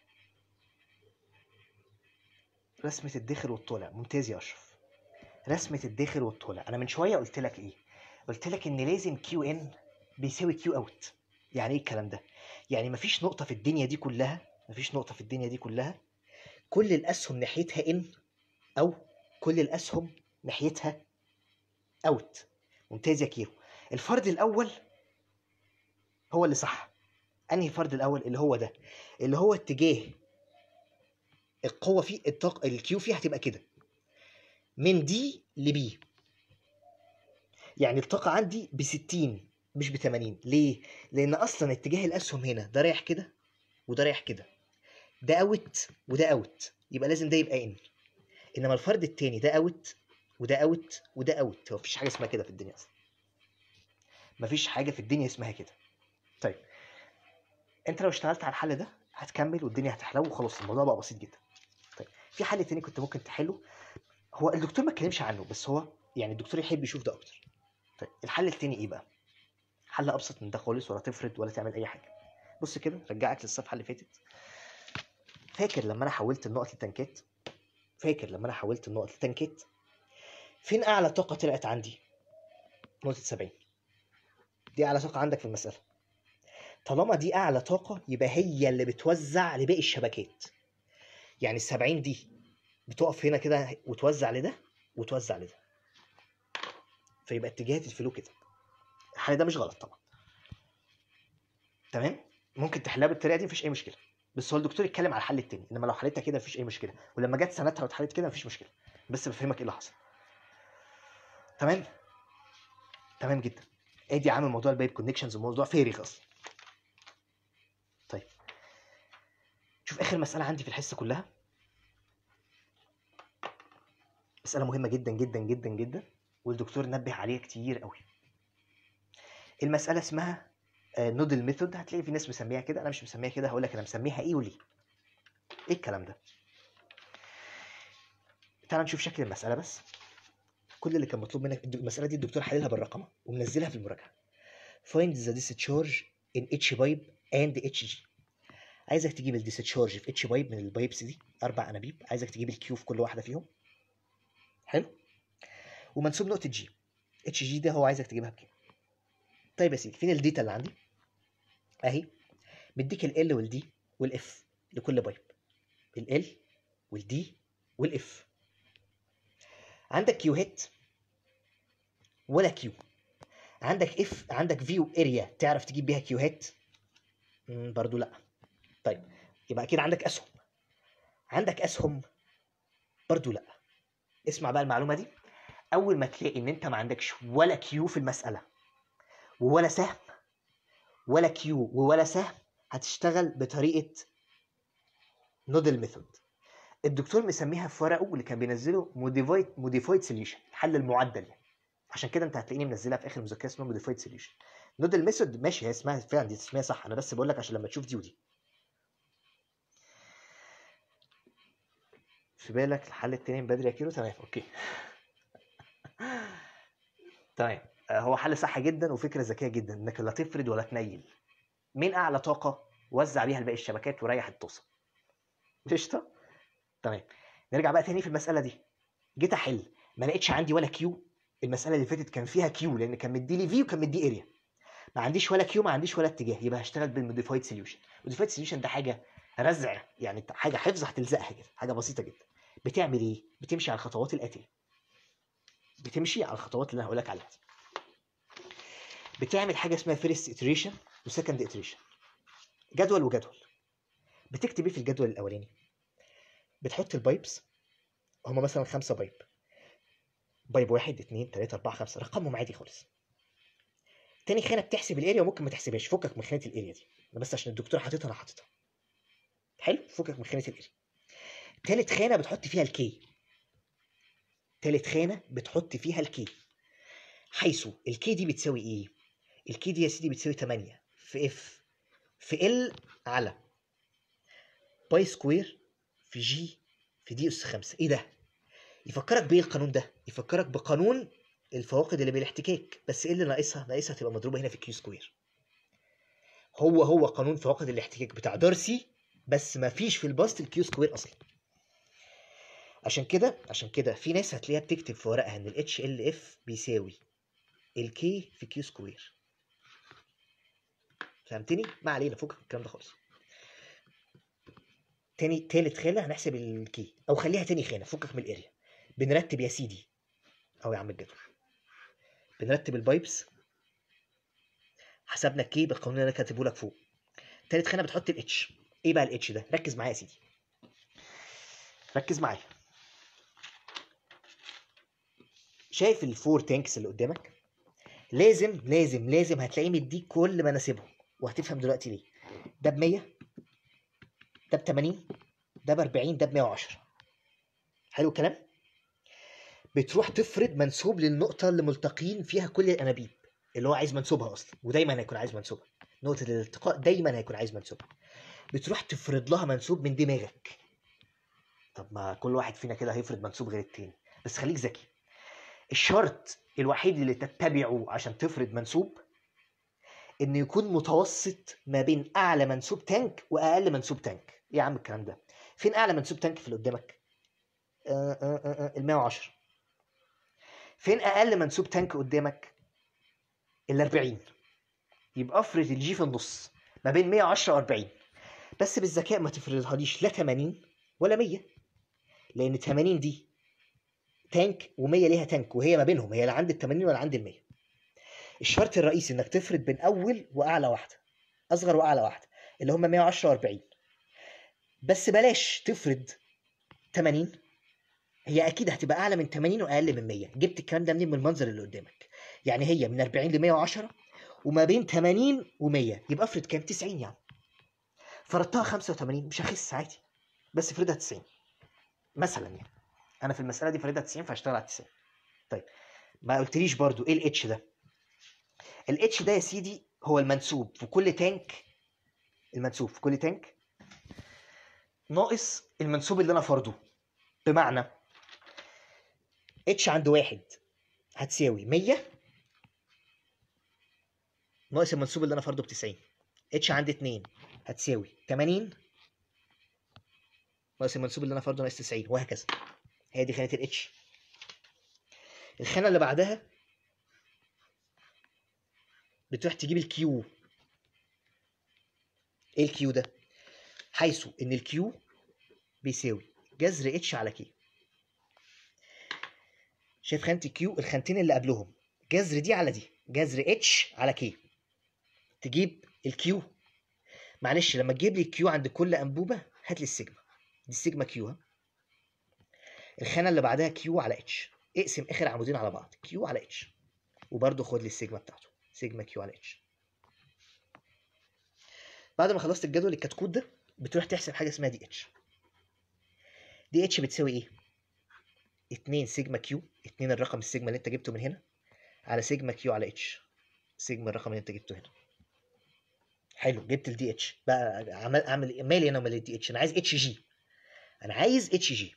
رسمة الداخل والطالع ممتاز يا اشرف رسمة الداخل والطالع انا من شوية قلت لك ايه قلت لك ان لازم كيو ان بيساوي كيو اوت يعني ايه الكلام ده يعني مفيش نقطة في الدنيا دي كلها مفيش نقطة في الدنيا دي كلها كل الاسهم ناحيتها ان او كل الاسهم ناحيتها اوت ممتاز يا كيرو الفرد الاول هو اللي صح انهي فرد الاول اللي هو ده اللي هو اتجاه القوه فيه الطاقه الكيو فيه هتبقى كده من دي لبي يعني الطاقه عندي ب 60 مش ب 80 ليه لان اصلا اتجاه الاسهم هنا ده رايح كده وده رايح كده ده اوت وده اوت يبقى لازم ده يبقى ان انما الفرد التاني ده اوت وده اوت وده اوت هو مفيش حاجه اسمها كده في الدنيا اصلا مفيش حاجه في الدنيا اسمها كده طيب انت لو اشتغلت على الحل ده هتكمل والدنيا هتحلو وخلاص الموضوع بقى بسيط جدا طيب في حل تاني كنت ممكن تحله هو الدكتور ما اتكلمش عنه بس هو يعني الدكتور يحب يشوف ده اكتر طيب الحل التاني ايه بقى حل ابسط من ده خالص ولا تفرد ولا تعمل اي حاجه بص كده رجعك للصفحه اللي فاتت فاكر لما انا حولت النقط لتنكات فاكر لما انا حولت النقط لتنكات فين اعلى طاقه طلعت عندي نقطه 70 دي اعلى طاقه عندك في المساله طالما دي اعلى طاقه يبقى هي اللي بتوزع لباقي الشبكات يعني السبعين دي بتقف هنا كده وتوزع لده وتوزع لده فيبقى اتجاهات الفلو كده الحل ده مش غلط طبعا تمام ممكن تحلها بالطريقه دي مفيش اي مشكله بس هو الدكتور يتكلم على الحل التاني انما لو حلتها كده مفيش اي مشكله ولما جت سنتها واتحلت كده مفيش مشكله بس بفهمك ايه اللي حصل تمام تمام جدا ادي عامل موضوع البايب كونكشنز وموضوع فارغ اصلا طيب شوف اخر مساله عندي في الحصه كلها مساله مهمه جدا جدا جدا جدا والدكتور نبه عليها كتير قوي المساله اسمها نودل ميثود هتلاقي في ناس مسميها كده انا مش مسميها كده هقول لك انا مسميها ايه وليه ايه الكلام ده تعال نشوف شكل المساله بس كل اللي كان مطلوب منك المساله دي الدكتور حللها بالرقم ومنزلها في المراجعه find the discharge in each pipe and each G عايزك تجيب الديسشارج في اتش بايب من البايبس دي اربع انابيب عايزك تجيب الكيو في كل واحده فيهم حلو ومنسوب نقطه جي اتش جي ده هو عايزك تجيبها بكام طيب يا سيدي فين الداتا اللي عندي اهي مديك ال والدي والاف لكل بايب ال والدي والاف عندك كيو هيت ولا كيو عندك اف عندك فيو اريا تعرف تجيب بيها كيو هيت برضو لا طيب يبقى اكيد عندك اسهم عندك اسهم برضو لا اسمع بقى المعلومه دي اول ما تلاقي ان انت ما عندكش ولا كيو في المساله ولا سهم ولا كيو ولا سهم هتشتغل بطريقه نودل ميثود الدكتور مسميها في ورقه اللي كان بينزله موديفايد موديفايد سوليوشن الحل المعدل يعني عشان كده انت هتلاقيني منزلها في اخر المذكره اسمها موديفايد سوليوشن نودل ميثود ماشي هي اسمها فعلا دي اسمها صح انا بس بقول لك عشان لما تشوف دي ودي في بالك الحل التاني من بدري يا كيلو تمام اوكي تمام آه، هو حل صح جدا وفكره ذكيه جدا انك لا تفرد ولا تنيل مين اعلى طاقه وزع بيها لباقي الشبكات وريح الطوسه قشطه تمام نرجع بقى تاني في المساله دي جيت احل ما لقيتش عندي ولا كيو المساله اللي فاتت كان فيها كيو لان كان مدي لي في وكان مدي اريا ما عنديش ولا كيو ما عنديش ولا اتجاه يبقى هشتغل بالموديفايد سوليوشن موديفايد سوليوشن ده حاجه رزع يعني حاجه حفظ هتلزقها كده حاجه بسيطه جدا بتعمل ايه بتمشي على الخطوات الاتيه بتمشي على الخطوات اللي انا هقول لك عليها دي بتعمل حاجه اسمها فيرست اتريشن وسكند اتريشن جدول وجدول بتكتب ايه في الجدول الاولاني بتحط البايبس هما مثلا خمسة بايب بايب واحد اتنين تلاتة أربعة خمسة رقمهم عادي خالص تاني خانة بتحسب الاريا وممكن ما تحسبهاش فكك من خانة الاريا دي أنا بس عشان الدكتور حاططها أنا حاططها حلو فكك من خانة الاريا تالت خانة بتحط فيها الكي تالت خانة بتحط فيها الكي حيث الكي دي بتساوي ايه؟ الكي دي يا سيدي بتساوي 8 في اف في ال على باي سكوير في جي في دي اس 5 ايه ده؟ يفكرك بايه القانون ده؟ يفكرك بقانون الفواقد اللي بالاحتكاك بس ايه اللي ناقصها؟ ناقصها تبقى مضروبه هنا في كيو سكوير هو هو قانون فواقد الاحتكاك بتاع دارسي بس ما فيش في الباست الكيو سكوير اصلا عشان كده عشان كده في ناس هتلاقيها بتكتب في ورقها ان الاتش ال اف بيساوي الكي في كيو سكوير فهمتني؟ ما علينا فوق الكلام ده خالص تاني تالت خانة هنحسب الكي او خليها تاني خانة فكك من الاريا بنرتب يا سيدي او يا عم الجدول بنرتب البايبس حسبنا الكي بالقانون اللي انا كاتبه لك فوق تالت خانة بتحط الاتش ايه بقى الاتش ده؟ ركز معايا يا سيدي ركز معايا شايف الفور تانكس اللي قدامك لازم لازم لازم هتلاقيه مديك كل مناسبهم وهتفهم دلوقتي ليه ده ب 100 ده ب 80 ده ب 40 ده ب 110 حلو الكلام بتروح تفرض منسوب للنقطة اللي ملتقين فيها كل الأنابيب اللي هو عايز منسوبها أصلا ودايما هيكون عايز منسوبها نقطة الالتقاء دايما هيكون عايز منسوبها بتروح تفرض لها منسوب من دماغك طب ما كل واحد فينا كده هيفرض منسوب غير التاني بس خليك ذكي الشرط الوحيد اللي تتبعه عشان تفرض منسوب ان يكون متوسط ما بين اعلى منسوب تانك واقل منسوب تانك ايه يا عم الكلام ده فين اعلى منسوب تانك في اللي قدامك آه آه آه ال 110 فين اقل منسوب تانك قدامك ال 40 يبقى افرض الجي في النص ما بين 110 و 40 بس بالذكاء ما تفرضهاليش لا 80 ولا 100 لان 80 دي تانك و100 ليها تانك وهي ما بينهم هي لا عند ال 80 ولا عند ال 100 الشرط الرئيسي انك تفرض بين اول واعلى واحده اصغر واعلى واحده اللي هم 110 و40 بس بلاش تفرض 80 هي اكيد هتبقى اعلى من 80 واقل من 100 جبت الكلام ده منين من المنظر اللي قدامك يعني هي من 40 ل 110 وما بين 80 و100 يبقى افرض كام 90 يعني فرضتها 85 مش هخس عادي بس افرضها 90 مثلا يعني انا في المساله دي فريدها 90 فهشتغل على 90 طيب ما قلتليش برضو ايه الاتش ده الاتش ده يا سيدي هو المنسوب في كل تانك المنسوب في كل تانك ناقص المنسوب اللي انا فرضه بمعنى اتش عند واحد هتساوي 100 ناقص المنسوب اللي انا فرضه ب 90 اتش عند اتنين هتساوي 80 ناقص المنسوب اللي انا فرضه ناقص 90 وهكذا هي دي خانه الاتش الخانه اللي بعدها بتروح تجيب الكيو ايه الكيو ده حيث ان الكيو بيساوي جذر اتش على كي شايف خانه الكيو الخانتين اللي قبلهم جذر دي على دي جذر اتش على كي تجيب الكيو معلش لما تجيب لي الكيو عند كل انبوبه هات لي السيجما دي السيجما كيو ها الخانه اللي بعدها كيو على اتش اقسم اخر عمودين على بعض كيو على اتش وبرده خد لي السيجما بتاعته سيجما كيو على اتش بعد ما خلصت الجدول الكتكوت ده بتروح تحسب حاجه اسمها دي اتش دي اتش بتساوي ايه 2 سيجما كيو 2 الرقم السيجما اللي انت جبته من هنا على سيجما كيو على اتش سيجما الرقم اللي انت جبته هنا حلو جبت الدي اتش بقى عمل اعمل إيه؟ مالي انا ومال الدي اتش انا عايز اتش جي انا عايز اتش جي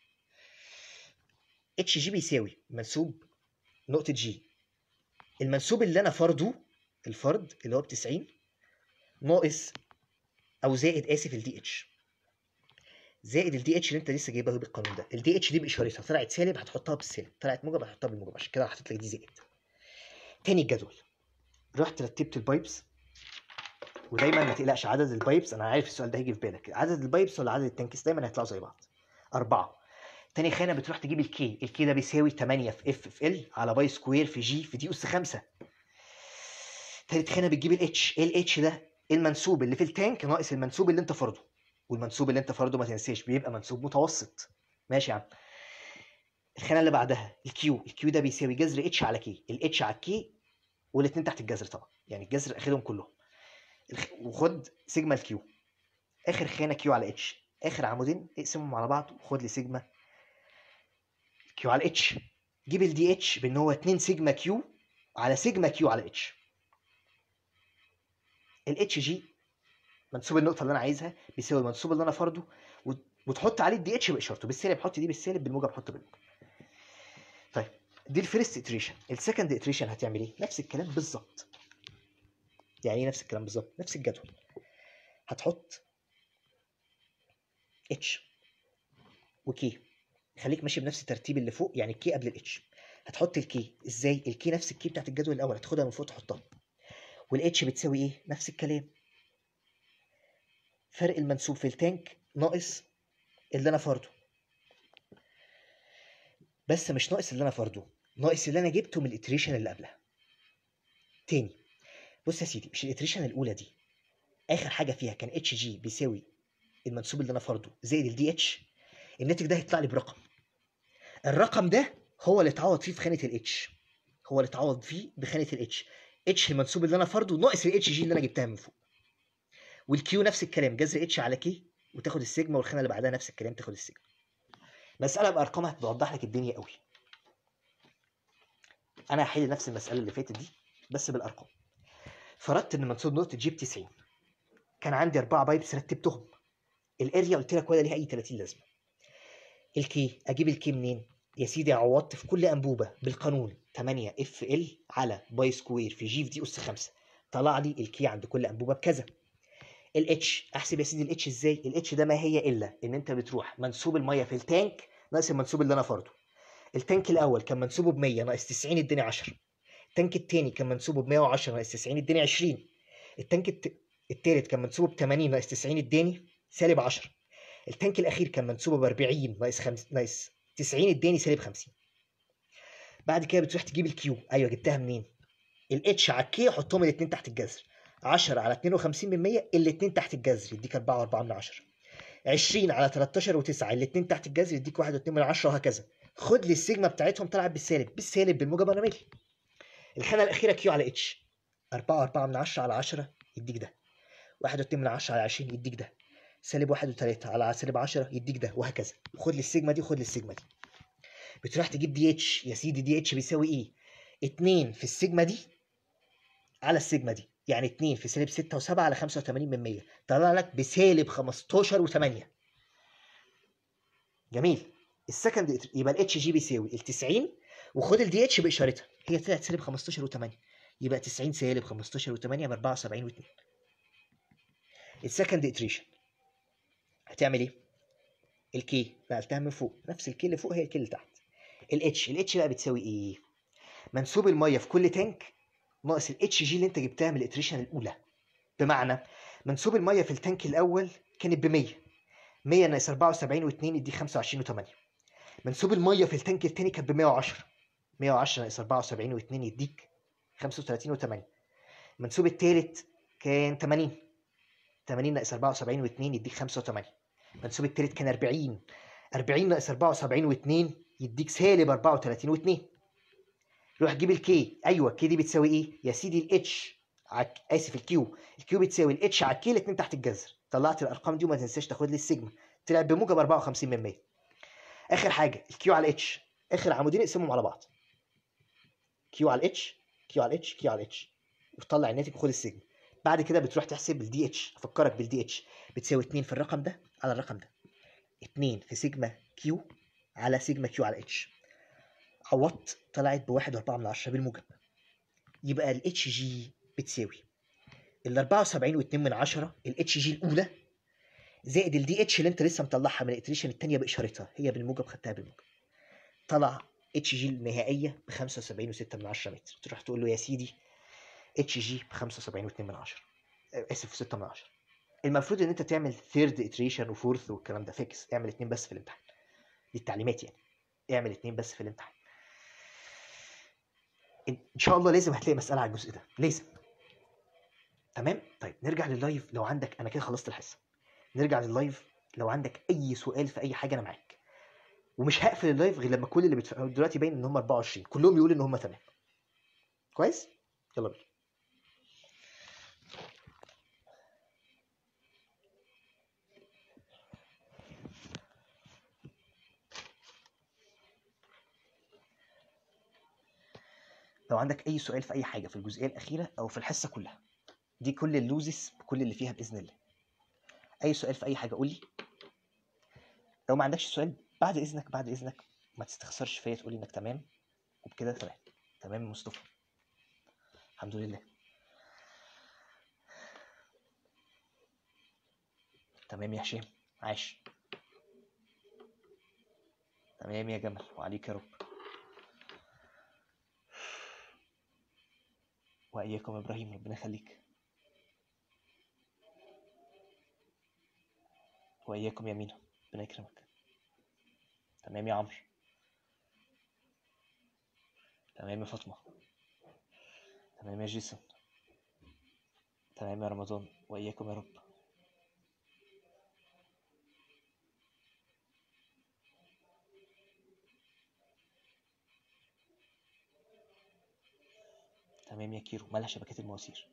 اتش جي بيساوي منسوب نقطة جي المنسوب اللي انا فرضه الفرض اللي هو ب 90 ناقص او زائد اسف الدي اتش زائد الدي اتش اللي انت لسه جايبها بالقانون ده الدي اتش دي باشارتها طلعت سالب هتحطها بالسالب طلعت موجب هتحطها بالموجب عشان كده حطيت لك دي زائد تاني الجدول رحت رتبت البايبس ودايما ما تقلقش عدد البايبس انا عارف السؤال ده هيجي في بالك عدد البايبس ولا عدد التنكس دايما هيطلعوا زي بعض أربعة تاني خانة بتروح تجيب الكي الكي ده بيساوي 8 في اف في ال على باي سكوير في جي في دي أس 5 تالت خانة بتجيب الاتش ايه الاتش ده المنسوب اللي في التانك ناقص المنسوب اللي انت فرضه والمنسوب اللي انت فرضه ما تنساش بيبقى منسوب متوسط ماشي يا عم الخانة اللي بعدها الكيو الكيو ده بيساوي جذر اتش على كي الاتش على الكي والاثنين تحت الجذر طبعا يعني الجذر اخدهم كلهم الخ- وخد سيجما الكيو اخر خانه كيو على اتش اخر عمودين اقسمهم على بعض وخد لي سيجما كيو على اتش جيب الدي اتش بان هو 2 سيجما كيو على سيجما كيو على اتش الاتش جي منسوب النقطه اللي انا عايزها بيساوي المنسوب اللي انا فرضه وت- وتحط عليه الدي اتش باشارته بالسالب حط دي بالسالب بالموجب حط بالموجب طيب دي الفيرست اتريشن السكند اتريشن هتعمل ايه نفس الكلام بالظبط يعني ايه نفس الكلام بالظبط نفس الجدول هتحط اتش وكي خليك ماشي بنفس الترتيب اللي فوق يعني الكي قبل الاتش هتحط الكي ازاي الكي نفس الكي بتاعت الجدول الاول هتاخدها من فوق تحطها والاتش بتساوي ايه نفس الكلام فرق المنسوب في التانك ناقص اللي انا فرضه بس مش ناقص اللي انا فرضه ناقص اللي انا جبته من الاتريشن اللي قبلها تاني بص يا سيدي مش الاتريشن الاولى دي اخر حاجه فيها كان اتش جي بيساوي المنسوب اللي انا فرضه زائد الدي اتش الناتج ده هيطلع لي برقم الرقم ده هو اللي اتعوض فيه في خانه الاتش هو اللي اتعوض فيه بخانه الاتش اتش المنسوب اللي انا فرضه ناقص الاتش جي اللي انا جبتها من فوق والكيو نفس الكلام جذر اتش على كي وتاخد السيجما والخانه اللي بعدها نفس الكلام تاخد السيجما مساله بارقامها هتوضح لك الدنيا قوي انا هحل نفس المساله اللي فاتت دي بس بالارقام فرضت ان منسوب نقطه جي ب 90 كان عندي اربعه بايبس رتبتهم الاريا قلت لك ولا ليها اي 30 لازمه الكي اجيب الكي منين يا سيدي عوضت في كل انبوبه بالقانون 8 اف ال على باي سكوير في جي في دي اس 5 طلع لي الكي عند كل انبوبه بكذا الاتش احسب يا سيدي الاتش ازاي الاتش ده ما هي الا ان انت بتروح منسوب الميه في التانك ناقص المنسوب اللي انا فرضه التانك الاول كان منسوبه ب 100 ناقص 90 اداني 10 التانك التاني كان منسوبه ب 110 ناقص 90 اداني 20 التانك الت... التالت كان منسوبه ب 80 ناقص 90 اداني سالب 10 التانك الاخير كان منسوبه ب 40 ناقص 5 ناقص 90 اداني سالب 50 بعد كده بتروح تجيب الكيو ايوه جبتها منين الاتش على الكي حطهم الاثنين تحت الجذر 10 على 52 من 100 الاثنين تحت الجذر يديك 4 و4 من 10 20 على 13 و9 الاثنين تحت الجذر يديك 1 و2 من 10 وهكذا خد لي السيجما بتاعتهم طلعت بالسالب بالسالب بالموجب انا مالي الخانه الاخيره كيو على اتش 4 و4 من 10 على 10 يديك ده 1 و2 من 10 على 20 يديك ده سالب 1 و3 على سالب 10 يديك ده وهكذا خد لي السيجما دي وخد لي السيجما دي بتروح تجيب دي اتش يا سيدي دي اتش بيساوي ايه 2 في السيجما دي على السيجما دي يعني 2 في سالب 6 و7 على 85 من 100 طلع لك بسالب 15 و8 جميل السكند يبقى الاتش جي بيساوي ال 90 وخد الدي اتش باشارتها هي طلعت سالب 15 و8 يبقى 90 سالب 15 و8 ب 74 و2 السكند اتريشن هتعمل ايه الكي نقلتها من فوق نفس الكي اللي فوق هي الكي اللي تحت الاتش الاتش بقى بتساوي ايه منسوب الميه في كل تانك ناقص الاتش جي اللي انت جبتها من الاتريشن الاولى بمعنى منسوب الميه في التانك الاول كانت ب 100 100 ناقص 74 و2 يديك 25 و8 منسوب الميه في التانك التاني كانت ب 110 110 ناقص 74 و2 يديك 35 و8 المنسوب التالت كان 80 80 ناقص 74 و2 يديك 85 المنسوب التالت كان 40 40 ناقص 74 و2 يديك سالب 34 و2 روح جيب الكي ايوه الكي دي بتساوي ايه يا سيدي الاتش عك... اسف الكيو الكيو بتساوي الاتش على الكي الاثنين تحت الجذر طلعت الارقام دي وما تنساش تاخد لي السيجما طلع بموجب 54 من 100 اخر حاجه الكيو على الاتش اخر عمودين اقسمهم على بعض كيو على الاتش كيو على الاتش كيو على الاتش وتطلع الناتج وخد السيجما بعد كده بتروح تحسب الدي اتش افكرك بالدي اتش بتساوي 2 في الرقم ده على الرقم ده 2 في سيجما كيو على سيجما كيو على اتش عوضت طلعت بواحد واربعة من عشرة بالموجب يبقى الاتش جي بتساوي ال 74 و2 من عشرة الاتش جي الاولى زائد الدي اتش اللي انت لسه مطلعها من الاتريشن الثانيه باشارتها هي بالموجب خدتها بالموجب طلع اتش جي النهائيه ب 75 و6 من 10 متر تروح تقول له يا سيدي اتش جي ب 75 و2 من 10 اسف 6 من 10 المفروض ان انت تعمل ثيرد اتريشن وفورث والكلام ده فيكس اعمل اثنين بس في الامتحان دي التعليمات يعني اعمل اثنين بس في الامتحان ان شاء الله لازم هتلاقي مساله على الجزء ده لازم تمام طيب نرجع لللايف لو عندك انا كده خلصت الحصه نرجع لللايف لو عندك اي سؤال في اي حاجه انا معاك ومش هقفل اللايف غير لما كل اللي بيتفرجوا دلوقتي باين ان هم 24 كلهم يقولوا ان هم تمام كويس يلا بينا لو عندك اي سؤال في اي حاجه في الجزئيه الاخيره او في الحصه كلها دي كل اللوزس بكل اللي فيها باذن الله اي سؤال في اي حاجه قول لي لو ما عندكش سؤال بعد اذنك بعد اذنك ما تستخسرش فيا تقول لي انك تمام وبكده تمام تمام يا مصطفى الحمد لله تمام يا هشام عاش تمام يا جمل وعليك يا رب وإياكم يا إبراهيم ربنا يخليك وإياكم يا مينا ربنا يكرمك تمام يا عمرو تمام يا فاطمة تمام يا جيسون تمام يا رمضان وإياكم يا رب تمام يا كيرو مالها شبكات المواسير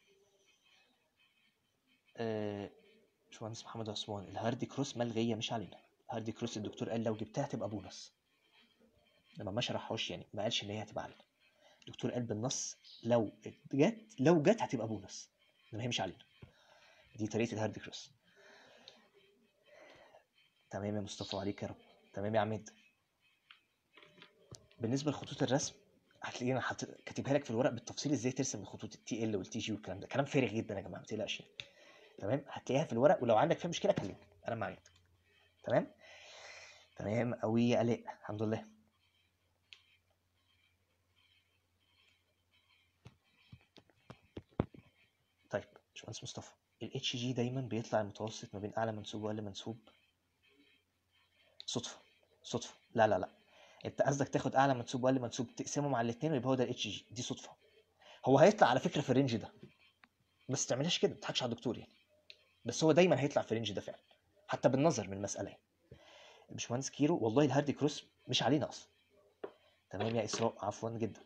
آه، باشمهندس محمد عثمان الهاردي كروس ملغيه مش علينا الهاردي كروس الدكتور قال لو جبتها هتبقى بونص لما ما شرحهاش يعني ما قالش ان هي هتبقى علينا الدكتور قال بالنص لو جت لو جت هتبقى بونص انما هي مش علينا دي طريقه الهاردي كروس تمام يا مصطفى عليك يا رب تمام يا عماد بالنسبه لخطوط الرسم هتلاقيني انا حاطط كاتبها لك في الورق بالتفصيل ازاي ترسم الخطوط التي ال والتي جي والكلام ده كلام فارغ جدا يا جماعه ما تقلقش يعني. تمام هتلاقيها في الورق ولو عندك فيها مشكله كلمني انا معاك تمام تمام قوي يا الاء الحمد لله طيب باشمهندس مصطفى الاتش جي دايما بيطلع المتوسط ما بين اعلى منسوب واقل منسوب صدفه صدفه لا لا لا انت قصدك تاخد اعلى منسوب واقل منسوب تقسمهم على الاثنين ويبقى هو ده الاتش جي دي صدفه هو هيطلع على فكره في الرينج ده بس ما تعملهاش كده ما تضحكش على الدكتور يعني بس هو دايما هيطلع في الرينج ده فعلا حتى بالنظر من المساله يعني. الباشمهندس كيرو والله الهاردي كروس مش علينا اصلا تمام يا اسراء عفوا جدا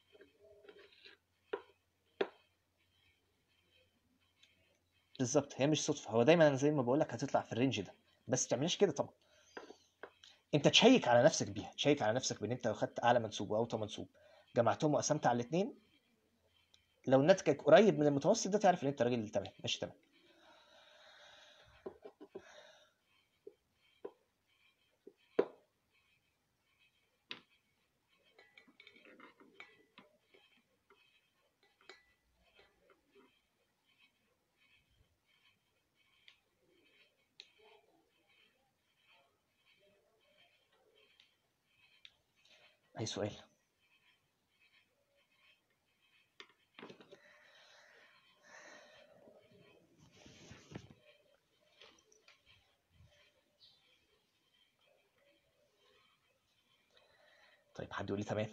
بالظبط هي مش صدفه هو دايما زي ما بقول لك هتطلع في الرينج ده بس ما تعملهاش كده طبعا انت تشيك على نفسك بيها تشيك على نفسك بان انت لو خدت اعلى منسوب واوطى منسوب جمعتهم وقسمت على الاثنين لو ناتجك قريب من المتوسط ده تعرف ان انت راجل تمام ماشي تمام اي سؤال طيب حد يقول لي تمام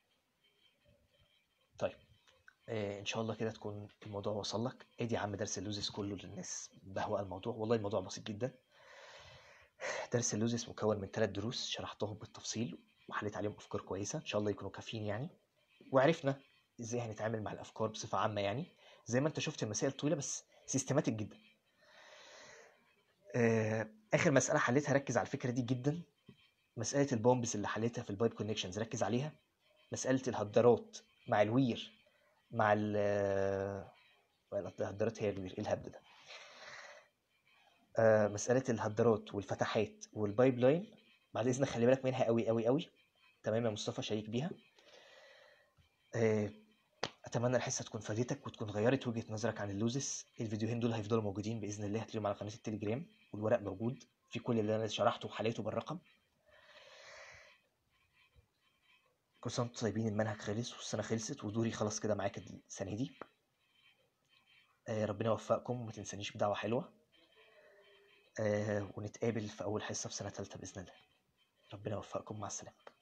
طيب آه ان شاء الله كده تكون الموضوع وصل لك ادي يا عم درس اللوزس كله للناس بهوأ الموضوع والله الموضوع بسيط جدا درس اللوزس مكون من ثلاث دروس شرحتهم بالتفصيل وحليت عليهم افكار كويسه ان شاء الله يكونوا كافيين يعني وعرفنا ازاي هنتعامل مع الافكار بصفه عامه يعني زي ما انت شفت المسائل طويله بس سيستماتيك جدا آه، اخر مساله حليتها ركز على الفكره دي جدا مساله البومبز اللي حليتها في البايب كونكشنز ركز عليها مساله الهدرات مع الوير مع ال الهدرات هي الوير ايه الهبد ده آه، مساله الهدرات والفتحات والبايب لاين بعد اذنك خلي بالك منها قوي قوي قوي تمام يا مصطفى شيك بيها آه، اتمنى الحصه تكون فادتك وتكون غيرت وجهه نظرك عن اللوزس الفيديوهين دول هيفضلوا موجودين باذن الله هتلاقيهم على قناه التليجرام والورق موجود في كل اللي انا شرحته وحليته بالرقم كل سنه وانتم طيبين المنهج خلص والسنه خلصت ودوري خلاص كده معاك السنه دي آه، ربنا يوفقكم وما تنسانيش بدعوه حلوه آه، ونتقابل في اول حصه في سنه ثالثه باذن الله ربنا يوفقكم مع السلامه